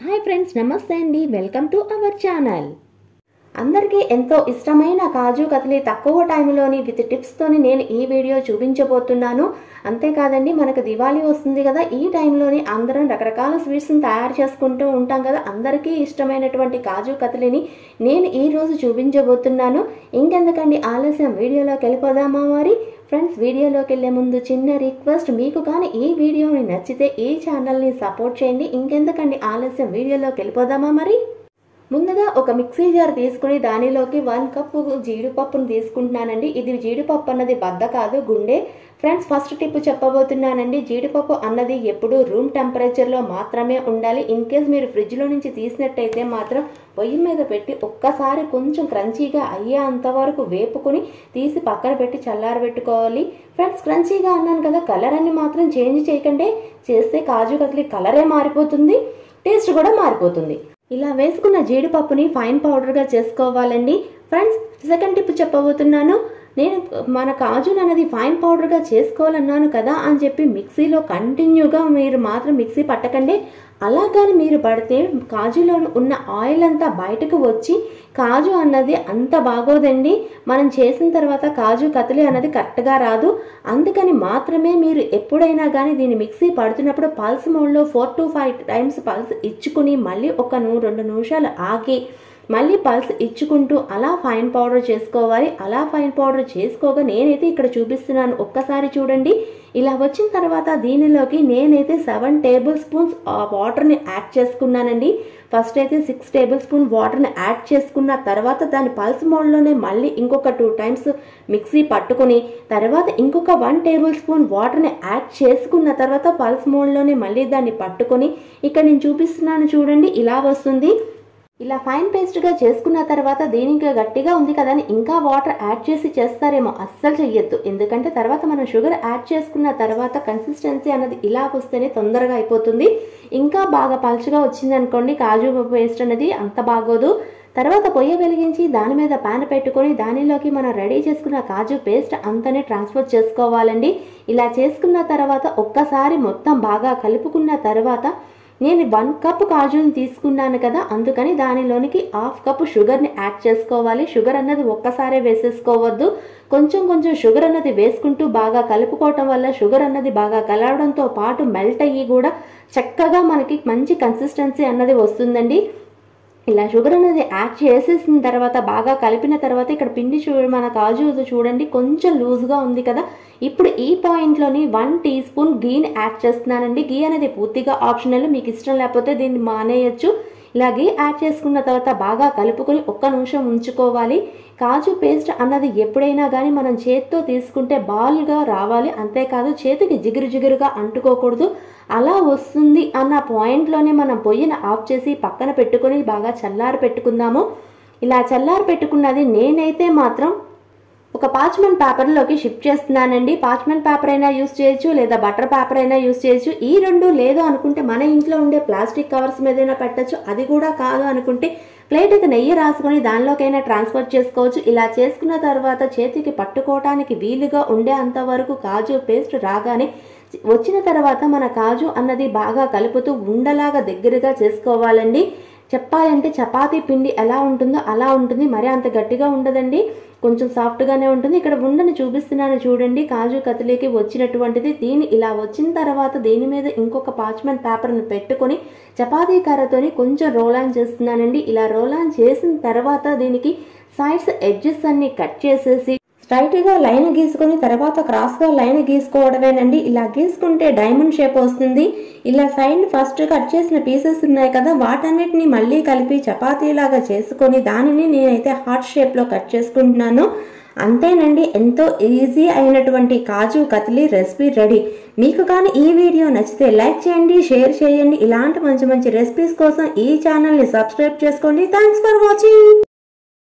hi friends నమస్తే అండి welcome to our channel అందరికీ ఎంతో ఇష్టమైన కాజు కత్లీ తక్కువ టైంలోని విత్ టిప్స్తోని నేను ఈ వీడియో చూపించబోతున్నాను అంతేకాదండి మనకు దివాళీ వస్తుంది కదా ఈ టైంలోని అందరం రకరకాల స్వీట్స్ని తయారు చేసుకుంటూ ఉంటాం కదా అందరికీ ఇష్టమైనటువంటి కాజు కత్లీని నేను ఈ రోజు చూపించబోతున్నాను ఇంకెందుకండి ఆలస్యం వీడియోలోకి వెళ్ళిపోదామా మరి ఫ్రెండ్స్ వీడియోలోకి వెళ్ళే ముందు చిన్న రిక్వెస్ట్ మీకు కానీ ఈ వీడియోని నచ్చితే ఈ ఛానల్ని సపోర్ట్ చేయండి ఇంకెందుకండి ఆలస్యం వీడియోలోకి వెళ్ళిపోదామా మరి ముందుగా ఒక మిక్సీ జార్ తీసుకుని దానిలోకి వన్ కప్పు జీడిపప్పును తీసుకుంటున్నానండి ఇది జీడిపప్పు అన్నది బద్ద కాదు గుండె ఫ్రెండ్స్ ఫస్ట్ టిప్ చెప్పబోతున్నానండి జీడిపప్పు అన్నది ఎప్పుడు రూమ్ టెంపరేచర్లో మాత్రమే ఉండాలి ఇన్ కేస్ మీరు ఫ్రిడ్జ్లో నుంచి తీసినట్టయితే మాత్రం పొయ్యి మీద పెట్టి ఒక్కసారి కొంచెం క్రంచీగా అయ్యే అంతవరకు వేపుకుని తీసి పక్కన పెట్టి చల్లారబెట్టుకోవాలి ఫ్రెండ్స్ క్రంచీగా అన్నాను కదా కలర్ అని మాత్రం చేంజ్ చేయకండి చేస్తే కాజు కత్లీ కలరే మారిపోతుంది టేస్ట్ కూడా మారిపోతుంది ఇలా వేసుకున్న జీడిపప్పుని ఫైన్ పౌడర్గా చేసుకోవాలండి ఫ్రెండ్స్ సెకండ్ టిప్ చెప్పబోతున్నాను నేను మన కాజును అనేది ఫైన్ పౌడర్గా చేసుకోవాలన్నాను కదా అని చెప్పి మిక్సీలో కంటిన్యూగా మీరు మాత్రం మిక్సీ పట్టకండి అలా కానీ మీరు పడితే కాజులో ఉన్న ఆయిల్ అంతా బయటకు వచ్చి కాజు అన్నది అంత బాగోదండి మనం చేసిన తర్వాత కాజు కతలి అన్నది కరెక్ట్గా రాదు అందుకని మాత్రమే మీరు ఎప్పుడైనా కానీ దీన్ని మిక్సీ పడుతున్నప్పుడు పల్స్ మోడ్లో four to five times pulse ఇచ్చుకుని మళ్ళీ ఒక ను- రెండు నిమిషాలు ఆగి మళ్ళీ పల్స్ ఇచ్చుకుంటూ అలా ఫైన్ పౌడర్ చేసుకోవాలి అలా ఫైన్ పౌడర్ చేసుకోగా నేనైతే ఇక్కడ చూపిస్తున్నాను ఒక్కసారి చూడండి ఇలా వచ్చిన తర్వాత దీనిలోకి నేనైతే సెవెన్ టేబుల్ స్పూన్స్ వాటర్ని యాడ్ చేసుకున్నానండి ఫస్ట్ అయితే సిక్స్ టేబుల్ స్పూన్ వాటర్ని యాడ్ చేసుకున్న తర్వాత దాని పల్స్ మోడ్లోనే మళ్ళీ ఇంకొక టూ టైమ్స్ మిక్సీ పట్టుకుని తర్వాత ఇంకొక వన్ టేబుల్ స్పూన్ వాటర్ని యాడ్ చేసుకున్న తర్వాత పల్స్ మోడ్లోనే మళ్ళీ దాన్ని పట్టుకొని ఇక్కడ నేను చూపిస్తున్నాను చూడండి ఇలా వస్తుంది ఇలా ఫైన్ పేస్ట్గా చేసుకున్న తర్వాత దీనికి గట్టిగా ఉంది కదా అని ఇంకా వాటర్ యాడ్ చేసి చేస్తారేమో అస్సలు చెయ్యొద్దు ఎందుకంటే తర్వాత మనం షుగర్ యాడ్ చేసుకున్న తర్వాత కన్సిస్టెన్సీ అన్నది ఇలా వస్తేనే తొందరగా అయిపోతుంది ఇంకా బాగా పలుచగా వచ్చింది అనుకోండి కాజు పేస్ట్ అనేది అంత బాగోదు తర్వాత పొయ్యి వెలిగించి దాని మీద పాన్ పెట్టుకొని దానిలోకి మనం రెడీ చేసుకున్న కాజు పేస్ట్ అంతనే ట్రాన్స్ఫర్ చేసుకోవాలండి ఇలా చేసుకున్న తర్వాత ఒక్కసారి మొత్తం బాగా కలుపుకున్న తర్వాత నేను వన్ కప్ కాజుని తీసుకున్నాను కదా అందుకని దానిలోనికి హాఫ్ కప్ షుగర్ని యాడ్ చేసుకోవాలి షుగర్ అన్నది ఒక్కసారే వేసేసుకోవద్దు కొంచెం కొంచెం షుగర్ అన్నది వేసుకుంటూ బాగా కలుపుకోవటం వల్ల షుగర్ అన్నది బాగా కలవడంతో పాటు మెల్ట్ అయ్యి కూడా చక్కగా మనకి మంచి కన్సిస్టెన్సీ అన్నది వస్తుందండి ఇలా షుగర్ అనేది యాడ్ చేసేసిన తర్వాత బాగా కలిపిన తర్వాత ఇక్కడ పిండి చూ మన కాజు చూడండి కొంచెం లూజ్గా ఉంది కదా ఇప్పుడు ఈ పాయింట్లోని వన్ టీ స్పూన్ గీని యాడ్ చేస్తున్నానండి గీ అనేది పూర్తిగా ఆప్షనల్ మీకు ఇష్టం లేకపోతే దీన్ని మానేయచ్చు ఇలా గీ యాడ్ చేసుకున్న తర్వాత బాగా కలుపుకొని ఒక్క నిమిషం ఉంచుకోవాలి కాజు పేస్ట్ అన్నది ఎప్పుడైనా కానీ మనం చేతితో తీసుకుంటే బాల్గా రావాలి అంతేకాదు చేతికి జిగురు జిగురుగా అంటుకోకూడదు అలా వస్తుంది అన్న పాయింట్లోనే మనం పొయ్యిని ఆఫ్ చేసి పక్కన పెట్టుకొని బాగా చల్లారి పెట్టుకుందాము ఇలా చల్లారి పెట్టుకున్నది నేనైతే మాత్రం ఒక పాచ్మెంట్ పేపర్లోకి షిఫ్ట్ చేస్తున్నానండి పాచ్మెంట్ పేపర్ అయినా యూస్ చేయొచ్చు లేదా బటర్ పేపర్ అయినా యూస్ చేయొచ్చు ఈ రెండు లేదు అనుకుంటే మన ఇంట్లో ఉండే ప్లాస్టిక్ కవర్స్ మీదైనా పెట్టచ్చు అది కూడా కాదు అనుకుంటే ప్లేట్కి నెయ్యి రాసుకొని దానిలోకైనా ట్రాన్స్ఫర్ చేసుకోవచ్చు ఇలా చేసుకున్న తర్వాత చేతికి పట్టుకోవటానికి వీలుగా ఉండే అంతవరకు కాజు పేస్ట్ రాగానే వచ్చిన తర్వాత మన కాజు అన్నది బాగా కలుపుతూ ఉండలాగా దగ్గరగా చేసుకోవాలండి చెప్పాలంటే చపాతీ పిండి ఎలా ఉంటుందో అలా ఉంటుంది మరి అంత గట్టిగా ఉండదండి కొంచెం సాఫ్ట్గానే ఉంటుంది ఇక్కడ ఉండని చూపిస్తున్నాను చూడండి కాజు కత్లీకి వచ్చినటువంటిది దీని ఇలా వచ్చిన తర్వాత దీని మీద ఇంకొక పాచ్మెంట్ పేపర్ను పెట్టుకొని చపాతీ కర్రతోని కొంచెం రోల్ ఆన్ చేస్తున్నానండి ఇలా రోల్ ఆన్ చేసిన తర్వాత దీనికి సైడ్స్ ఎడ్జెస్ అన్ని కట్ చేసేసి స్ట్రైట్గా లైన్ గీసుకొని తర్వాత క్రాస్గా లైన్ గీసుకోవడమేనండి ఇలా గీసుకుంటే డైమండ్ షేప్ వస్తుంది ఇలా సైడ్ ఫస్ట్ కట్ చేసిన పీసెస్ ఉన్నాయి కదా వాటన్నిటిని మళ్ళీ కలిపి చపాతీలాగా చేసుకొని దానిని నేనైతే హార్ట్ షేప్లో కట్ చేసుకుంటున్నాను అంతేనండి ఎంతో ఈజీ అయినటువంటి కాజు కత్లీ రెసిపీ రెడీ మీకు కానీ ఈ వీడియో నచ్చితే లైక్ చేయండి షేర్ చేయండి ఇలాంటి మంచి మంచి రెసిపీస్ కోసం ఈ ఛానల్ని సబ్స్క్రైబ్ చేసుకోండి థ్యాంక్స్ ఫర్ వాచింగ్